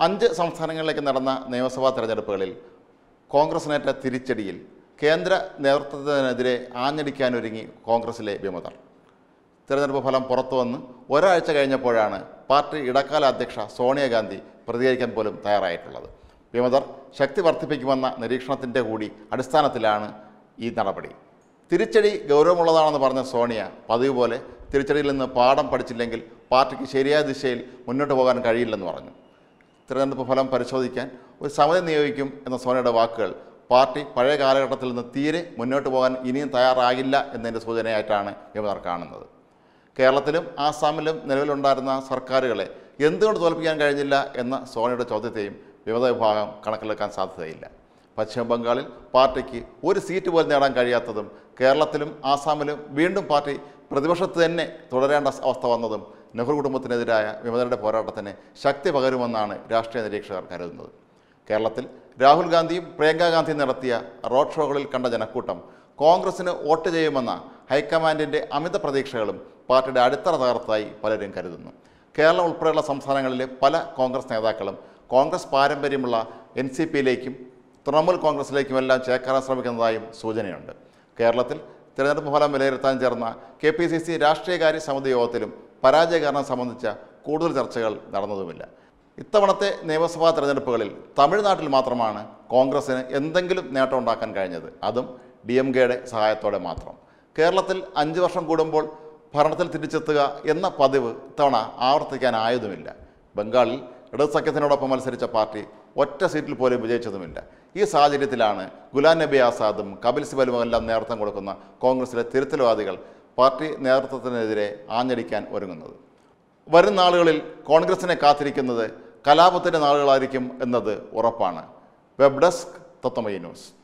അഞ്ച് സംസ്ഥാനങ്ങളിലേക്ക് നടന്ന നിയമസഭാ തെരഞ്ഞെടുപ്പുകളിൽ കോൺഗ്രസിനേറ്റ തിരിച്ചടിയിൽ കേന്ദ്ര നേതൃത്വത്തിനെതിരെ ആഞ്ഞടിക്കാനൊരുങ്ങി കോൺഗ്രസിലെ വിമതർ തെരഞ്ഞെടുപ്പ് ഫലം പുറത്തു വന്ന് ഒരാഴ്ച കഴിഞ്ഞപ്പോഴാണ് പാർട്ടി ഇടക്കാല അധ്യക്ഷ സോണിയാഗാന്ധി പ്രതികരിക്കാൻ പോലും തയ്യാറായിട്ടുള്ളത് വിമതർ ശക്തി വർദ്ധിപ്പിക്കുമെന്ന നിരീക്ഷണത്തിൻ്റെ കൂടി അടിസ്ഥാനത്തിലാണ് ഈ നടപടി തിരിച്ചടി ഗൗരവമുള്ളതാണെന്ന് പറഞ്ഞ സോണിയ പതിവ് പോലെ തിരിച്ചടിയിൽ നിന്ന് പാഠം പഠിച്ചില്ലെങ്കിൽ പാർട്ടിക്ക് ശരിയായ ദിശയിൽ മുന്നോട്ട് പോകാൻ കഴിയില്ലെന്ന് പറഞ്ഞു തിരഞ്ഞെടുപ്പ് ഫലം പരിശോധിക്കാൻ ഒരു സമിതി നിയോഗിക്കും എന്ന സോണിയുടെ വാക്കുകൾ പാർട്ടി പഴയ കാലഘട്ടത്തിൽ നിന്ന് തീരെ മുന്നോട്ട് പോകാൻ ഇനിയും തയ്യാറാകില്ല എന്നതിൻ്റെ സൂചനയായിട്ടാണ് വിമതർ കാണുന്നത് കേരളത്തിലും ആസാമിലും നിലവിലുണ്ടായിരുന്ന സർക്കാരുകളെ എന്തുകൊണ്ട് തോൽപ്പിക്കാൻ കഴിഞ്ഞില്ല എന്ന സോണിയുടെ ചോദ്യത്തെയും വിമത വിഭാഗം കണക്കിലെടുക്കാൻ സാധ്യതയില്ല പശ്ചിമ ബംഗാളിൽ പാർട്ടിക്ക് ഒരു സീറ്റ് പോലും നേടാൻ കഴിയാത്തതും കേരളത്തിലും ആസാമിലും വീണ്ടും പാർട്ടി പ്രതിപക്ഷത്ത് തന്നെ തുടരേണ്ട അവസ്ഥ വന്നതും നെഹ്റു കുടുംബത്തിനെതിരായ വിമതരുടെ പോരാട്ടത്തിന് ശക്തി പകരുമെന്നാണ് രാഷ്ട്രീയ നിരീക്ഷകർ കരുതുന്നത് കേരളത്തിൽ രാഹുൽ ഗാന്ധിയും പ്രിയങ്ക ഗാന്ധിയും നടത്തിയ റോഡ് ഷോകളിൽ കണ്ട ജനക്കൂട്ടം കോൺഗ്രസിന് വോട്ട് ചെയ്യുമെന്ന ഹൈക്കമാൻഡിൻ്റെ അമിത പ്രതീക്ഷകളും പാർട്ടിയുടെ അടിത്തറ തകർത്തായി പലരും കരുതുന്നു കേരളം ഉൾപ്പെടെയുള്ള സംസ്ഥാനങ്ങളിലെ പല കോൺഗ്രസ് നേതാക്കളും കോൺഗ്രസ് പാരമ്പര്യമുള്ള എൻ സി പിയിലേക്കും തൃണമൂൽ കോൺഗ്രസിലേക്കുമെല്ലാം ചേക്കാറാൻ ശ്രമിക്കുന്നതായും സൂചനയുണ്ട് കേരളത്തിൽ തിരഞ്ഞെടുപ്പ് ഫലം വിലയിരുത്താൻ ചേർന്ന കെ പി സി സി രാഷ്ട്രീയകാര്യ സമിതി യോഗത്തിലും പരാജയ കാരണം സംബന്ധിച്ച കൂടുതൽ ചർച്ചകൾ നടന്നതുമില്ല ഇത്തവണത്തെ നിയമസഭാ തെരഞ്ഞെടുപ്പുകളിൽ തമിഴ്നാട്ടിൽ മാത്രമാണ് കോൺഗ്രസിന് എന്തെങ്കിലും നേട്ടം ഉണ്ടാക്കാൻ കഴിഞ്ഞത് അതും ഡി എം കെയുടെ സഹായത്തോടെ മാത്രം കേരളത്തിൽ അഞ്ച് വർഷം കൂടുമ്പോൾ ഭരണത്തിൽ തിരിച്ചെത്തുക എന്ന പതിവ് ഇത്തവണ ആവർത്തിക്കാനായതുമില്ല ബംഗാളിൽ ഇടത് സഖ്യത്തിനോടൊപ്പം മത്സരിച്ച പാർട്ടി ഒറ്റ സീറ്റിൽ പോലും വിജയിച്ചതുമില്ല ഈ സാഹചര്യത്തിലാണ് ഗുലാം നബി ആസാദും കപിൽ സിബലുമെല്ലാം നേതൃത്വം കൊടുക്കുന്ന കോൺഗ്രസിലെ തിരുത്തൽവാദികൾ പാർട്ടി നേതൃത്വത്തിനെതിരെ ആഞ്ഞടിക്കാൻ ഒരുങ്ങുന്നത് വരും നാളുകളിൽ കോൺഗ്രസിനെ കാത്തിരിക്കുന്നത് കലാപത്തിൻ്റെ നാളുകളായിരിക്കും എന്നത് ഉറപ്പാണ് വെബ് ഡെസ്ക് തത്വമയി ന്യൂസ്